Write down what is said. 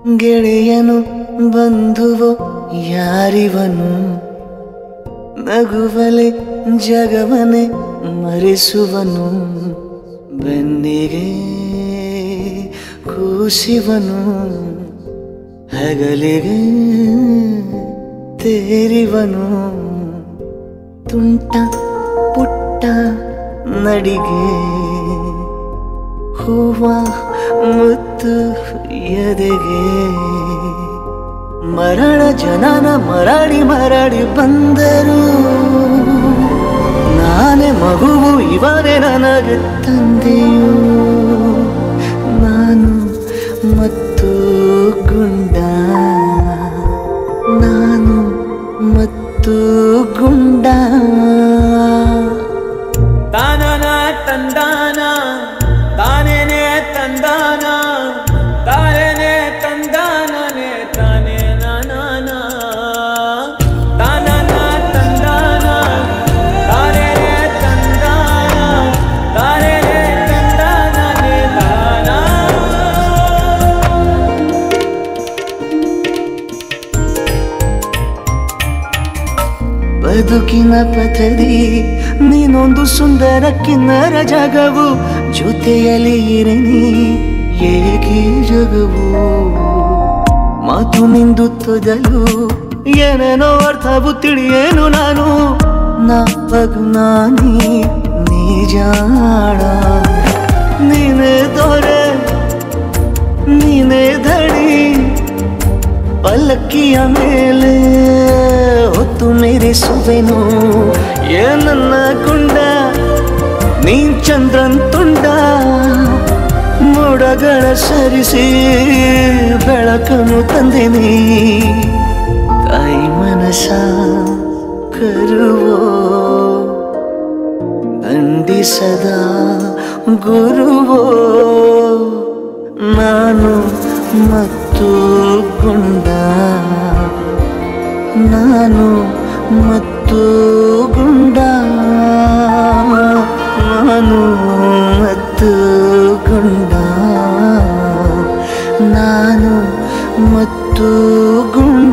ಗೆಳೆಯನು ಬಂಧುವೋ ಯಾರಿವನು ನಗುವಲೆ ಜಗವನೆ ಮರೆಸುವನು ಬೆನ್ನಿಗೆ ಕೂಸಿವನು ಹಗಲಿಗೆ ತೇರಿವನು ತುಂಟ ಪುಟ್ಟ ನಡಿಗೆ ಹೂವ ಮುತ್ತು ಎದೆಗೆ ಮರಳ ಜನನ ಮರಳಿ ಮರಳಿ ಬಂದರು ನಾನೇ ಮಗುವು ಇವರೇ ನನಗೆ ತಂದೆಯು ನಾನು ಮತ್ತು ಗುಂಡ ನಾನು ಮತ್ತು ಗುಂಡ ತಾನನ ತಂದಾನ ತಾನೇನೆ ತಂದಾನ ತಾನೇನೆ ತಂದಾನನೆ ತಾನೇ ನಾನಾನ ತಾನನ ತಂದಾನ ತಾನೇನೆ ತಂದಾನ ತಾನೇನೆ ತಂದಾನನೆ ತಾನಾ ಬದುಕಿನ ಪಥದಿ ನೀನೊಂದು ಸುಂದರ ಕಿನ್ನರ ಜಗವು ಜೊತೆಯಲ್ಲಿ ಇರನಿ ಏಕೆ ಜಗವು ಮಾತು ನಿಂದು ತೊದಲು ಏನೇನೋ ಅರ್ಥವು ತಿಳಿಯೇನು ನಾನು ನಾಪಗು ನಾನಿ ನಿಜಾಡ ನೀನೇ ದೊರೆ ನೀನೇ ಧಡಿ ಪಲ್ಲಕ್ಕಿಯ ಮೇಲೆ ಹೊತ್ತು ಮೆರೆಸುವೆನು ಏನನ್ನ ಕುಂಡ ನೀ ಚಂದ್ರನ್ ತುಂಡ ಮೋಡಗಳ ಸರಿಸಿ ಬೆಳಕನ್ನು ತಂದೆನಿ ತಾಯಿ ಮನಸ ಕರುವೋ ದಂಡಿಸದ ಗುರುವೋ ನಾನು ಮತ್ತು ಗುಂಡ ನಾನು ಮತ್ತು ಗುಂಡ ನಾನು ಮತ್ತು ಗುಂಡ ನಾನು ಮತ್ತು ಗುಂಡ